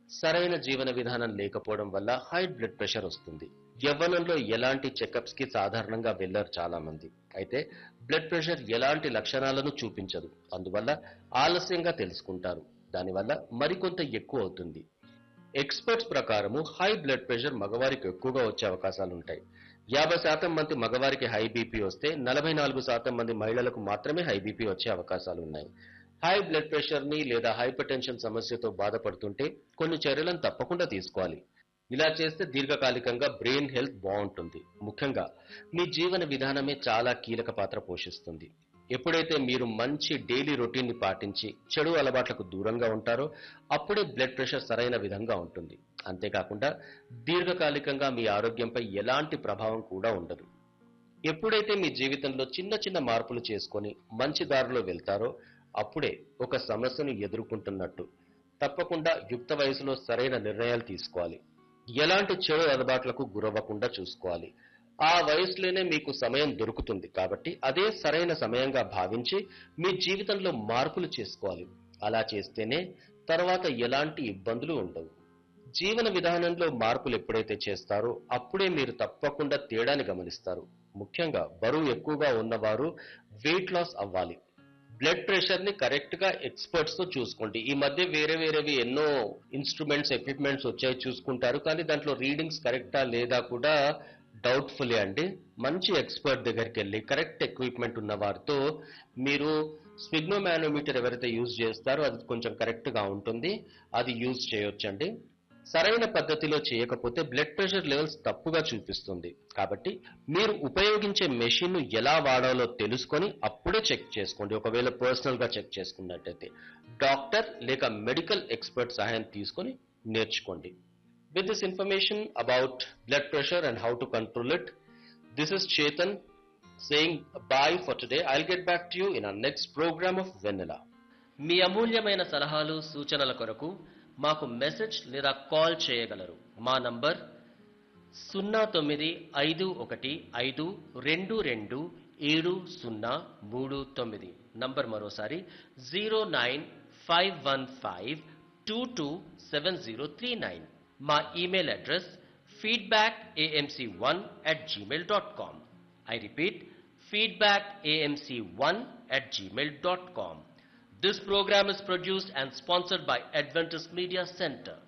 సరైన జీవన విధానం లేకపోవడం వల్ల హై బ్లడ్ ప్రెషర్ వస్తుంది యవ్వనంలో ఎలాంటి చెకప్స్ కి సాధారణంగా వెళ్లరు చాలా మంది అయితే బ్లడ్ ప్రెషర్ ఎలాంటి లక్షణాలను చూపించదు అందువల్ల ఆలస్యంగా తెలుసుకుంటారు దానివల్ల మరికొంత ఎక్కువ అవుతుంది ఎక్స్పర్ట్స్ ప్రకారము హై బ్లడ్ ప్రెషర్ మగవారికి ఎక్కువగా వచ్చే అవకాశాలు ఉంటాయి యాభై శాతం మంది మగవారికి హై బీపీ వస్తే నలభై నాలుగు శాతం మంది మహిళలకు మాత్రమే హై బీపీ వచ్చే అవకాశాలు ఉన్నాయి హై బ్లడ్ ప్రెషర్ ని లేదా హైపర్ టెన్షన్ సమస్యతో బాధపడుతుంటే కొన్ని చర్యలను తప్పకుండా తీసుకోవాలి ఇలా చేస్తే దీర్ఘకాలికంగా బ్రెయిన్ హెల్త్ బాగుంటుంది ముఖ్యంగా మీ జీవన విధానమే చాలా కీలక పాత్ర పోషిస్తుంది ఎప్పుడైతే మీరు మంచి డైలీ రొటీన్ ని పాటించి చెడు అలవాట్లకు దూరంగా ఉంటారో అప్పుడే బ్లడ్ ప్రెషర్ సరైన విధంగా ఉంటుంది అంతేకాకుండా దీర్ఘకాలికంగా మీ ఆరోగ్యంపై ఎలాంటి ప్రభావం కూడా ఉండదు ఎప్పుడైతే మీ జీవితంలో చిన్న చిన్న మార్పులు చేసుకొని మంచి దారిలో వెళ్తారో అప్పుడే ఒక సమస్యను ఎదుర్కొంటున్నట్టు తప్పకుండా యుక్త వయసులో సరైన నిర్ణయాలు తీసుకోవాలి ఎలాంటి చెడు అలవాట్లకు గురవ్వకుండా చూసుకోవాలి ఆ వయసులోనే మీకు సమయం దొరుకుతుంది కాబట్టి అదే సరైన సమయంగా భావించి మీ జీవితంలో మార్పులు చేసుకోవాలి అలా చేస్తేనే తర్వాత ఎలాంటి ఇబ్బందులు ఉండవు జీవన విధానంలో మార్పులు ఎప్పుడైతే చేస్తారో అప్పుడే మీరు తప్పకుండా తేడాని గమనిస్తారు ముఖ్యంగా బరువు ఎక్కువగా ఉన్నవారు వెయిట్ లాస్ అవ్వాలి బ్లడ్ ప్రెషర్ ని కరెక్ట్ గా ఎక్స్పర్ట్స్ తో చూసుకోండి ఈ మధ్య వేరే వేరేవి ఎన్నో ఇన్స్ట్రుమెంట్స్ ఎక్విప్మెంట్స్ వచ్చాయి చూసుకుంటారు కానీ దాంట్లో రీడింగ్స్ కరెక్టా లేదా కూడా డౌట్ఫుల్ అండి మంచి ఎక్స్పర్ట్ దగ్గరికి వెళ్ళి కరెక్ట్ ఎక్విప్మెంట్ ఉన్న వారితో మీరు స్పిగ్నోమానోమీటర్ ఎవరైతే యూజ్ చేస్తారో అది కొంచెం కరెక్ట్ గా ఉంటుంది అది యూజ్ చేయొచ్చండి సరైన పద్ధతిలో చేయకపోతే బ్లడ్ ప్రెషర్ లెవెల్స్ తప్పుగా చూపిస్తుంది కాబట్టి మీరు ఉపయోగించే మెషిన్ ను ఎలా వాడాలో తెలుసుకొని అప్పుడే చెక్ చేసుకోండి ఒకవేళ పర్సనల్ గా చెక్ చేసుకున్నట్టయితే డాక్టర్ లేక మెడికల్ ఎక్స్పర్ట్ సహాయం తీసుకొని నేర్చుకోండి with this information about blood pressure and how to control it this is Chetan saying bye for today I'll get back to you in our next programme of Vennela మీ అమూల్యమైన సలహాలు సూచనల కొరకు మాకు మెసేజ్ లేదా కాల్ చేయగలరు మా నంబర్ సున్నా తొమ్మిది ఐదు ఒకటి ఐదు రెండు రెండు ఏడు సున్నా మూడు తొమ్మిది నంబర్ మరోసారి zero nine five one five two two seven zero three nine మా email address feedback AMC one at Gmail dot com I repeat feedback AMC one at Gmail dot com This program is produced and sponsored by Adventist Media Center.